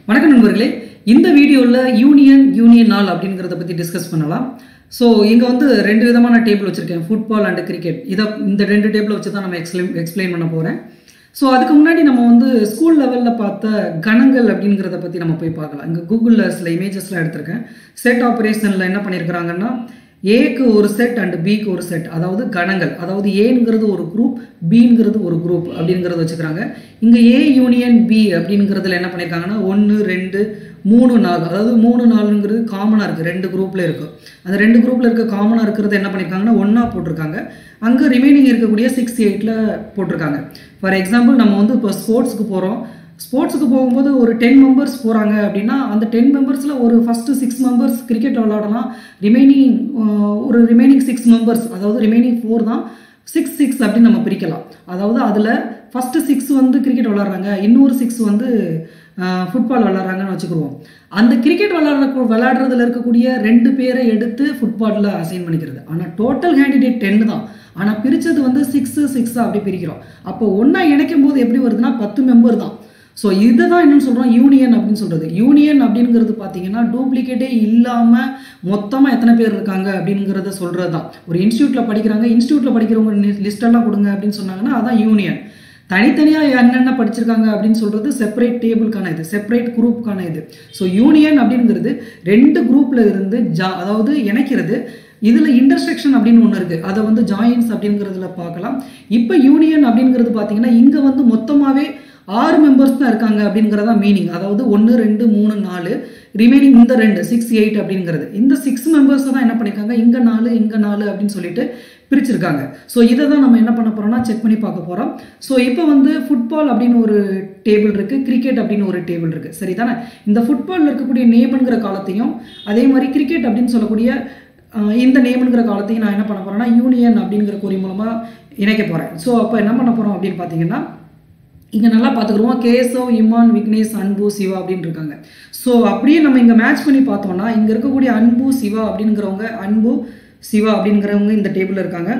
வணக்கம் நண்பர்களே இந்த வீடியோவில் யூனியன் யூனியன் நாள் அப்படிங்கிறத பற்றி டிஸ்கஸ் பண்ணலாம் ஸோ இங்கே வந்து ரெண்டு விதமான டேபிள் வச்சுருக்கேன் ஃபுட்பால் அண்ட் கிரிக்கெட் இதை இந்த ரெண்டு டேபிள் வச்சு தான் நம்ம எக்ஸ்பிளைன் எக்ஸ்பிளைன் பண்ண போகிறேன் ஸோ அதுக்கு முன்னாடி நம்ம வந்து ஸ்கூல் லெவலில் பார்த்த கணங்கள் அப்படிங்கிறத பற்றி நம்ம போய் பார்க்கலாம் இங்கே கூகுளில் சில இமேஜஸ்லாம் எடுத்திருக்கேன் செட் ஆப்ரேஷனில் என்ன பண்ணியிருக்கிறாங்கன்னா ஏக்கு ஒரு செட் அண்ட் பிக்கு ஒரு செட் அதாவது கணங்கள் அதாவது ஏங்கிறது ஒரு குரூப் பிங்கிறது ஒரு குரூப் அப்படிங்கிறத வச்சுக்கிறாங்க இங்கே ஏ யூனியன் பி அப்படிங்கிறதுல என்ன பண்ணியிருக்காங்கன்னா ஒன்று ரெண்டு மூணு நாலு அதாவது மூணு நாலுங்கிறது காமனாக இருக்குது ரெண்டு குரூப்பில் இருக்குது அந்த ரெண்டு குரூப்பில் இருக்க காமனாக இருக்கிறது என்ன பண்ணியிருக்காங்கன்னா ஒன்றா போட்டிருக்காங்க அங்கே ரிமைனிங் இருக்கக்கூடிய சிக்ஸ் எயிட்டில் போட்டிருக்காங்க ஃபார் எக்ஸாம்பிள் நம்ம வந்து இப்போ ஸ்போர்ட்ஸுக்கு போகிறோம் ஸ்போர்ட்ஸுக்கு போகும்போது ஒரு டென் மெம்பர்ஸ் போகிறாங்க அப்படின்னா அந்த டென் மெம்பர்ஸில் ஒரு ஃபஸ்ட்டு சிக்ஸ் மெம்பர்ஸ் கிரிக்கெட் விளாடலாம் ரிமைனிங் ஒரு ரிமைனிங் சிக்ஸ் மெம்பர்ஸ் அதாவது ரிமைனிங் ஃபோர் தான் சிக்ஸ் சிக்ஸ் அப்படின்னு நம்ம பிரிக்கலாம் அதாவது அதில் ஃபஸ்ட்டு சிக்ஸ் வந்து கிரிக்கெட் விளாட்றாங்க இன்னொரு சிக்ஸ் வந்து ஃபுட்பால் விளாட்றாங்கன்னு வச்சுக்கிடுவோம் அந்த கிரிக்கெட் விளாட்ற விளாடுறதுல இருக்கக்கூடிய ரெண்டு பேரை எடுத்து ஃபுட்பாலில் அசைன் பண்ணிக்கிறது ஆனால் டோட்டல் கேண்டிடேட் டென்னு தான் ஆனால் பிரித்தது வந்து சிக்ஸு சிக்ஸாக அப்படி பிரிக்கிறோம் அப்போ ஒன்றா இணைக்கும் போது எப்படி வருதுன்னா பத்து மெம்பர் தான் ஸோ இதை தான் என்னன்னு சொல்கிறோம் யூனியன் அப்படின்னு சொல்கிறது யூனியன் அப்படிங்கிறது பார்த்தீங்கன்னா டூப்ளிகேட்டே இல்லாமல் மொத்தமாக எத்தனை பேர் இருக்காங்க அப்படிங்கிறத சொல்கிறது தான் ஒரு இன்ஸ்டியூட்டில் படிக்கிறாங்க இன்ஸ்டியூட்டில் படிக்கிறவங்க லிஸ்டெல்லாம் கொடுங்க அப்படின்னு சொன்னாங்கன்னா அதான் யூனியன் தனித்தனியாக என்னென்ன படிச்சிருக்காங்க அப்படின்னு சொல்கிறது செப்பரேட் டேபிளுக்கான இது செப்பரேட் குரூப்புக்கான இது ஸோ யூனியன் அப்படிங்கிறது ரெண்டு குரூப்பில் இருந்து ஜா அதாவது இணைக்கிறது இதில் இன்டர்செக்ஷன் அப்படின்னு ஒன்று இருக்குது அதை வந்து ஜாயின்ஸ் அப்படிங்கிறதுல பார்க்கலாம் இப்போ யூனியன் அப்படிங்கிறது பார்த்தீங்கன்னா இங்கே வந்து மொத்தமாகவே ஆறு மெம்பர்ஸ் தான் இருக்காங்க அப்படிங்கிறதா மீனிங் அதாவது ஒன்று ரெண்டு மூணு நாலு ரிமைனிங் இந்த ரெண்டு சிக்ஸ் எயிட் அப்படிங்கிறது இந்த சிக்ஸ் மெம்பர்ஸ் தான் என்ன பண்ணியிருக்காங்க இங்கே நாலு இங்கே நாலு அப்படின்னு சொல்லிட்டு பிரிச்சிருக்காங்க ஸோ இதை தான் நம்ம என்ன பண்ண போகிறோம்னா செக் பண்ணி பார்க்க போகிறோம் ஸோ இப்போ வந்து ஃபுட்பால் அப்படின்னு ஒரு டேபிள் இருக்குது கிரிக்கெட் அப்படின்னு ஒரு டேபிள் இருக்குது சரி தானே இந்த ஃபுட்பாலில் இருக்கக்கூடிய நேம்ங்கிற காலத்தையும் அதே மாதிரி கிரிக்கெட் அப்படின்னு சொல்லக்கூடிய இந்த நேம்ங்கிற காலத்தையும் நான் என்ன பண்ண போகிறேன்னா யூனியன் அப்படிங்கிற குறி மூலமாக இணைக்க போகிறேன் ஸோ அப்போ என்ன பண்ண போகிறோம் அப்படின்னு பார்த்தீங்கன்னா இங்கே நல்லா பார்த்துக்குருவோம் கேசவ் இமான் விக்னேஷ் அன்பு சிவா அப்படின்னு இருக்காங்க ஸோ அப்படியே நம்ம இங்கே மேட்ச் பண்ணி பார்த்தோம்னா இங்கே இருக்கக்கூடிய அன்பு சிவா அப்படிங்கிறவங்க அன்பு சிவா அப்படிங்கிறவங்க இந்த டேபிளில் இருக்காங்க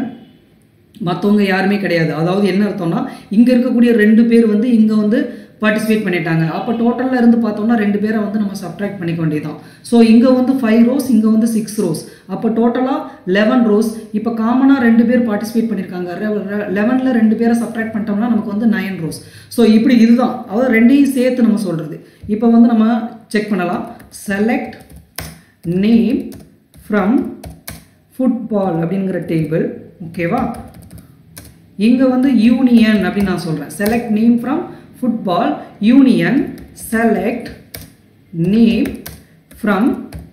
மற்றவங்க யாருமே கிடையாது அதாவது என்ன அர்த்தம்னா இங்கே இருக்கக்கூடிய ரெண்டு பேர் வந்து இங்கே வந்து பார்ட்டிசிபேட் பண்ணிட்டாங்க அப்போ டோட்டலில் இருந்து பார்த்தோம்னா ரெண்டு பேரை வந்து நம்ம சப்ட்ராக்ட் பண்ணிக்க வேண்டியதான் ஸோ இங்கே வந்து ஃபைவ் ரோஸ் இங்கே வந்து சிக்ஸ் ரோஸ் அப்போ டோட்டலாக லெவன் ரோஸ் இப்போ காமனாக ரெண்டு பேர் பார்ட்டிசிபேட் பண்ணியிருக்காங்க லெவனில் ரெண்டு பேரை சப்ட்ராக்ட் பண்ணிட்டோம்னா நமக்கு வந்து நைன் ரோஸ் ஸோ இப்படி இதுதான் அதாவது ரெண்டையும் சேர்த்து நம்ம சொல்கிறது இப்போ வந்து நம்ம செக் பண்ணலாம் செலக்ட் நேம் ஃப்ரம் ஃபுட்பால் அப்படிங்கிற டேபிள் ஓகேவா இங்கே வந்து யூனியன் அப்படின்னு நான் சொல்கிறேன் select name from football union select name from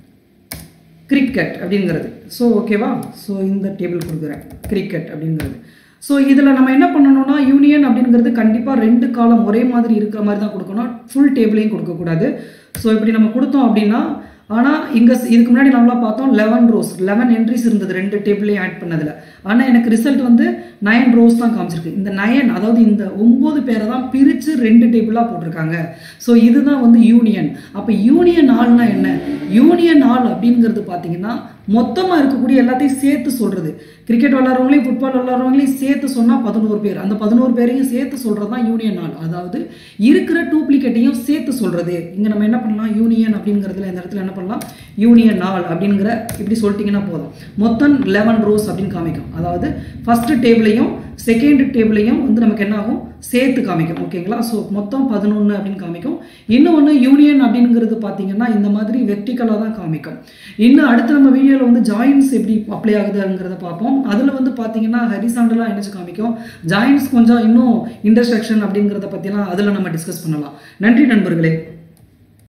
cricket அப்படிங்கிறது ஸோ ஓகேவா ஸோ இந்த டேபிள் கொடுக்குறேன் கிரிக்கெட் அப்படிங்கிறது ஸோ இதில் நம்ம என்ன பண்ணணும்னா யூனியன் அப்படிங்கிறது கண்டிப்பாக ரெண்டு காலம் ஒரே மாதிரி இருக்கிற மாதிரி தான் கொடுக்கணும் ஃபுல் டேபிளையும் கொடுக்கக்கூடாது ஸோ இப்படி நம்ம கொடுத்தோம் அப்படின்னா ஆனால் இங்கே இதுக்கு முன்னாடி நம்மளாம் பார்த்தோம் லெவன் ரோஸ் லெவன் என்ட்ரிஸ் இருந்தது ரெண்டு டேபிளையும் ஆட் பண்ணதில் ஆனால் எனக்கு ரிசல்ட் வந்து நயன் ரோஸ் தான் காமிச்சிருக்கு இந்த நயன் அதாவது இந்த ஒம்பது பேரை தான் பிரித்து ரெண்டு டேபிளாக போட்டிருக்காங்க ஸோ இதுதான் வந்து யூனியன் அப்போ யூனியன் ஆள்னா என்ன யூனியன் ஆள் அப்படிங்கிறது பார்த்தீங்கன்னா மொத்தமாக இருக்கக்கூடிய எல்லாத்தையும் சேர்த்து சொல்கிறது கிரிக்கெட் விளாட்றவங்களையும் ஃபுட்பால் விளாட்றவங்களையும் சேர்த்து சொன்னால் பதினோரு பேர் அந்த பதினோரு பேரையும் சேர்த்து சொல்கிறது தான் யூனியன் ஆள் அதாவது இருக்கிற டூப்ளிகேட்டையும் சேர்த்து சொல்கிறது இங்கே நம்ம என்ன பண்ணலாம் யூனியன் அப்படிங்கிறதுல இந்த இடத்துல என்ன பண்ணலாம் யூனியன் நாள் அப்படிங்கிற இப்படி சொல்லிட்டிங்கன்னா போதும் மொத்தம் லெவன் ரோஸ் அப்படின்னு காமிக்கும் அதாவது ஃபஸ்ட்டு டேபிளையும் செகண்ட் டேபிளையும் வந்து நமக்கு என்ன ஆகும் சேர்த்து காமிக்கும் ஓகேங்களா ஸோ மொத்தம் பதினொன்று அப்படின்னு காமிக்கும் இன்னொன்று யூனியன் அப்படிங்கிறது பார்த்தீங்கன்னா இந்த மாதிரி வெர்டிக்கலாக தான் காமிக்கும் இன்னும் அடுத்து நம்ம வீடியோவில் வந்து ஜாயின்ஸ் எப்படி அப்ளை ஆகுதுங்கிறத பார்ப்போம் அதில் வந்து பார்த்தீங்கன்னா ஹரிசாண்டலாக என்னச்சு காமிக்கும் ஜாயின்ஸ் கொஞ்சம் இன்னும் இன்டர்செக்ஷன் அப்படிங்கிறத பற்றிலாம் அதில் நம்ம டிஸ்கஸ் பண்ணலாம் நன்றி நண்பர்களே